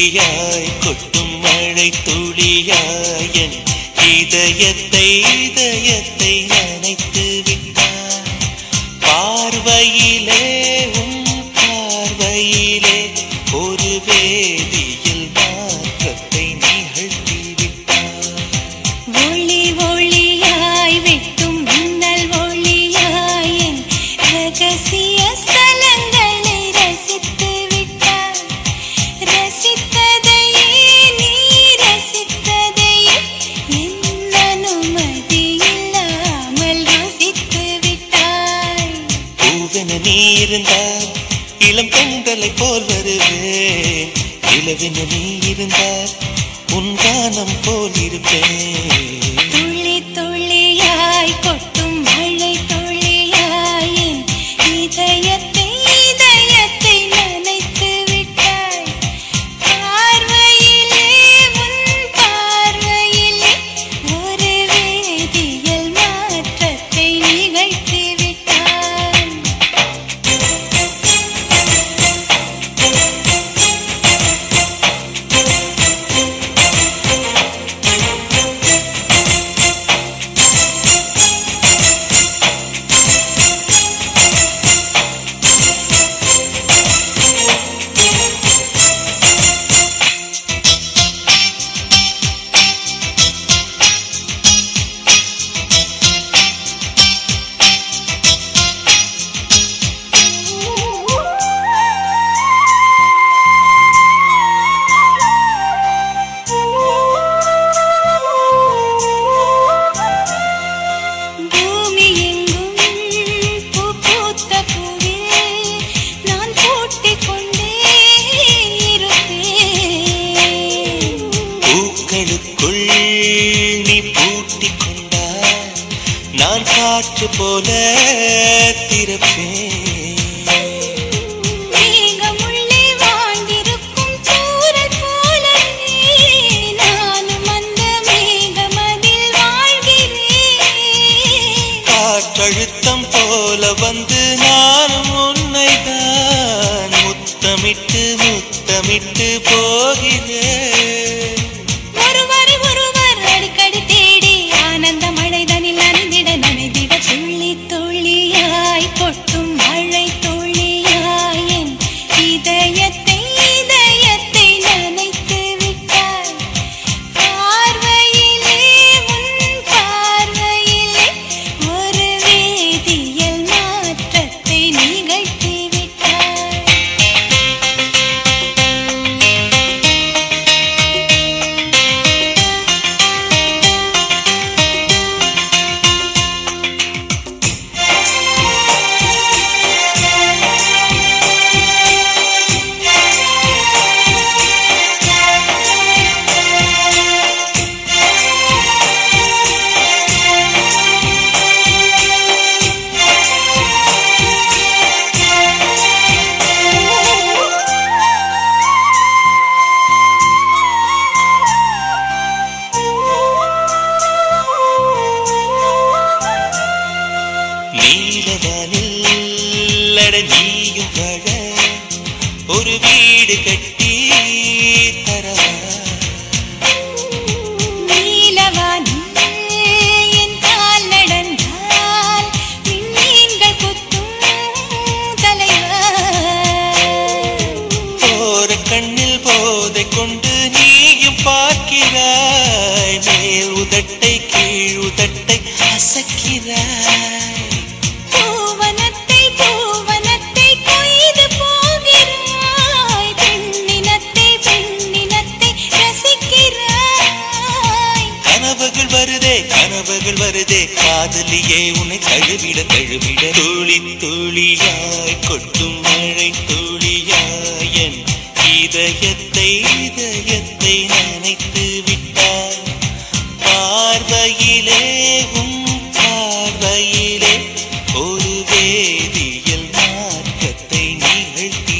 துளியாய் கொட்டும் மழை துளியாய் என் இதயத்தை இதயத்தை நனைத்து விட்டாய் பார்வையிலே உன் பார்வையிலே ஒரு வேதியில் மாற்றத்தை நிகழ்த்தி விட்டாய் ஒளி ஒளியாய் வெட்டும் மின்னல் ஒளியாய் என் ரகசிய ஸ்தலங்களை ரசித்து விட்டாய் ரசித்ததையே நீ ரசித்ததையே என் அனுமதி இல்லாமல் ருசித்து விட்டாய் பூவென நீ இருந்தால் இளம் பெண்களை போல் வருவேன் நிலவென நீ இருந்தால் உன் கானம் போல் இருப்பேன் துளி துளியாய் கொட்டும் மழை துளியாய் என் இதயத்தை இதயத்தை நனைத்து விட்டாய் பார்வையிலே உன் பார்வையிலே ஒரு வேதியியல் மாற்றத்தை நிகழ்த்தி விட்டாய் பூமி எங்கும் பூ பூத்த பூவில் நான் பூட்டிக் கொண்டே இருப்பேன் பூக்களுக்குள் நீ பூட்டிக் கொண்டால் நான் காற்று போல திறப்பேன் மேகமுள்ளே வாழ்ந்திருக்கும் சூரல் போலவே நானும் அந்த மேகமதில் வாழ்கிறேன் காற்றழுத்தம் போல வந்து நானும் உன்னைதான் முத்தமிட்டு முத்தமிட்டு போகிறேன் ஒருவரை ஒருவர் அடிக்கடி தேடி ஆனந்த மழைதனில் நனைந்திட நனைந்திட துள்ளி துள்ளியாய் கொட்டும் மழை துள்ளியாய் என் இதயத்தை இதயத்தை நனைத்து விட்டாய் பார்வையிலே உன் பார்வையிலே ஒரு வேதியியல் மாற்றத்தை நிகழ்த்தி விட்டாய் நீலவானில் அட நீயும் வாழ ஒரு வீடு கட்டி தரவா நீலவானில் என் கால் நடந்தால் விண்மீன்கள் குத்தும் தலைவா போற கண்ணில் போதை கொண்டு நீயும் பார்க்கிறாய் மேல் உதட்டை கீழ் உதட்டை அசக்கிறாய் பூவனத்தை பூவனத்தை கொய்து போகிறாய் பெண்ணினத்தை பெண்ணினத்தை ரசிக்கிறாய் கனவுகள் வருதே கனவுகள் வருதே காதலியே உன்னை தழுவிட தழுவிட துளி துளியாய் கொட்டும் மழை துளியாய் என் இதயத்தை இதயத்தை நனைத்து விட்டாய் பார்வையிலே உன் பார்வையிலே ஒரு வேதியியல் மாற்றத்தை நிகழ்த்தி